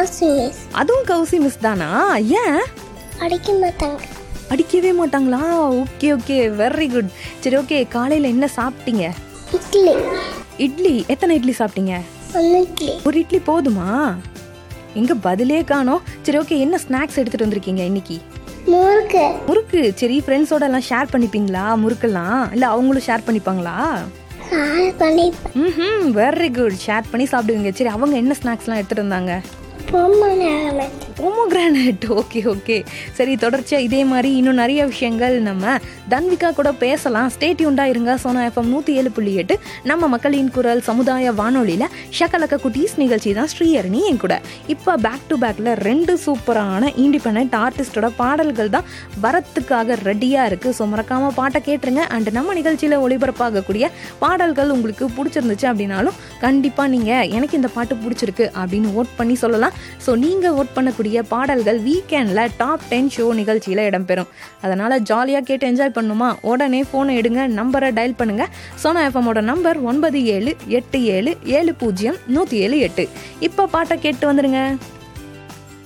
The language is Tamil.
கௌசி மிஸ் அதுவும் கௌசி மிஸ் தானா ஏன் அடிக்க மாட்டாங்க அடிக்கவே மாட்டாங்களா ஓகே ஓகே வெரி குட் சரி ஓகே காலையில் என்ன சாப்பிட்டீங்க இட்லி இட்லி எத்தனை இட்லி சாப்பிட்டீங்க ஒன்று இட்லி ஒரு இட்லி போதுமா எங்க பதிலே காணோம் சரி ஓகே என்ன ஸ்நாக்ஸ் எடுத்துட்டு வந்திருக்கீங்க இன்னைக்கு முறுக்கு முறுக்கு சரி ஃப்ரெண்ட்ஸோட எல்லாம் ஷேர் பண்ணிப்பீங்களா முறுக்கெல்லாம் இல்லை அவங்களும் ஷேர் பண்ணிப்பாங்களா சார் பண்ணி ம் வெரி குட் ஷேர் பண்ணி சாப்பிடுவீங்க சரி அவங்க என்ன ஸ்நாக்ஸ்லாம் எடுத்துட்டு வந்தாங்க பொம்மை போமோகிரானட் ஓகே ஓகே சரி தொடர்ச்சியாக இதே மாதிரி இன்னும் நிறைய விஷயங்கள் நம்ம தன்விகா கூட பேசலாம் ஸ்டேட்யூண்டா இருங்க சோனா எஃப்எம் நூற்றி ஏழு புள்ளி எட்டு நம்ம மக்களின் குரல் சமுதாய வானொலியில் ஷக்கலக்க குட்டீஸ் நிகழ்ச்சி தான் ஸ்ரீஹரணி என் கூட இப்போ பேக் டு பேக்கில் ரெண்டு சூப்பரான இண்டிபெண்ட் ஆர்டிஸ்டோட பாடல்கள் தான் வரத்துக்காக ரெடியாக இருக்குது ஸோ மறக்காமல் பாட்டை கேட்டுருங்க அண்ட் நம்ம நிகழ்ச்சியில் ஒளிபரப்பாகக்கூடிய பாடல்கள் உங்களுக்கு பிடிச்சிருந்துச்சு அப்படின்னாலும் கண்டிப்பாக நீங்கள் எனக்கு இந்த பாட்டு பிடிச்சிருக்கு அப்படின்னு ஓட் பண்ணி சொல்லலாம் ஸோ நீங்கள் ஓட் பண்ணக்கூடிய பாடல்கள் வீக்கெண்டில் டாப் டென் ஷோ நிகழ்ச்சியில் இடம்பெறும் அதனால் ஜாலியாக கேட்டு என்ஜாய் பண்ணுமா உடனே ஃபோனை எடுங்க நம்பரை டயல் பண்ணுங்கள் சோனா எஃப்எம்மோட நம்பர் ஒன்பது ஏழு எட்டு ஏழு ஏழு பூஜ்ஜியம் நூற்றி ஏழு எட்டு இப்போ பாட்டை கேட்டு வந்துடுங்க